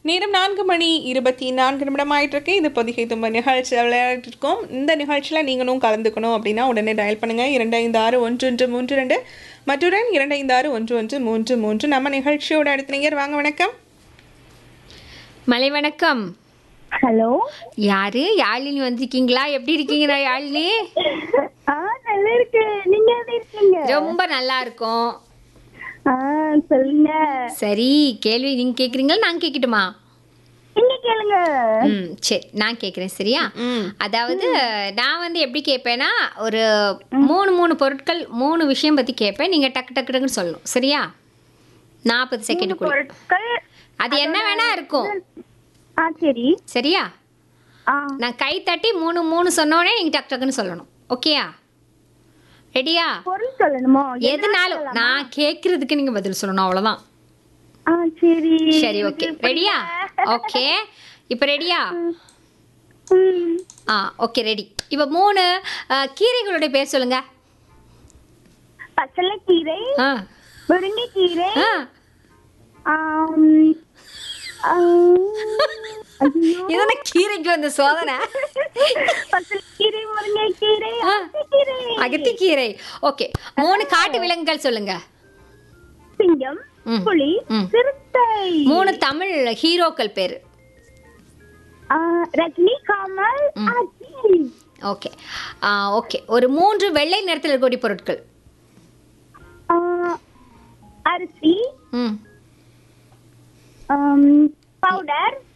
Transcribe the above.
நேரம் நான்கு மணி இருபத்தி நான்கு நிமிடம் ஆயிட்டு இருக்கு இது பொதிகை தும்ப நிகழ்ச்சி விளையாடிட்டு இருக்கோம் இந்த நிகழ்ச்சியில் நீங்களும் கலந்துக்கணும் அப்படின்னா உடனே டயல் பண்ணுங்க இரண்டு ஐந்து ஆறு ஒன்று ஒன்று மூன்று ரெண்டு மற்றொரு இரண்டு ஐந்து ஆறு ஒன்று ஒன்று மூன்று மூன்று நம்ம நிகழ்ச்சியோட அடுத்த நீங்கள் வாங்க வணக்கம் மலை வணக்கம் ஹலோ யாரு யாழினி வந்திருக்கீங்களா எப்படி இருக்கீங்க யாழினி ஆ நல்லா இருக்கு நீங்க எப்படி இருக்கீங்க ரொம்ப நல்லா இருக்கும் ஆ சொல்லுங்க சரி கேள்வி நீங்க கேக்குறீங்களா நான் கேக்கட்டுமா நீங்க கேளுங்க ம் சரி நான் கேக்குறேன் சரியா ம் அதாவது நான் வந்து எப்படி கேட்பேன்னா ஒரு மூணு மூணு பொருட்கள் மூணு விஷயம் பத்தி கேட்பேன் நீங்க டக்கு டக்கு டக்குன்னு சொல்லணும் சரியா நாற்பது செகண்டுக்குள்ள பொருட்கள் அது என்ன வேணா இருக்கும் ஆ சரி சரியா ஆ நான் கை தட்டி மூணு மூணு சொன்னோடனே நீங்க டக்கு டக்குன்னு சொல்லணும் ஓகேயா ரெடியா பொருள் சொல்லணுமோ எதுனாலும் நான் கேட்கறதுக்கு நீங்க பதில் சொல்லணும் அவ்வளவுதான் ஆ சரி சரி ஓகே ரெடியா ஓகே இப்போ ரெடியா ம். ஆ ஓகே ரெடி இப்போ மூணு அஹ், கீரைகளுடைய பேர் சொல்லுங்க பச்சளைக்கீரை ஆ முருங்கைக்கீரை ஆ ஆம், ஆம், ஐயோ. இதான கீரைக்கு வந்த சோதனை பச்சளைக்கீரை முருங்கைக்கீரை ஆ. அகத்திக்கீரை அகத்திக்கீரை ஓகே மூணு காட்டு விலங்குகள் சொல்லுங்க சிங்கம் ம். புலி ம். சிறுத்தை மூணு தமிழ் ஹீரோக்கள் பேர் ஆ, ரஜினி கமல் அஜித் ஓகே ஓகே ஒரு மூன்று வெள்ளை நிறத்தில் இருக்கக்கூடிய பொருட்கள் ஆ, அரிசி ம் பவுடர்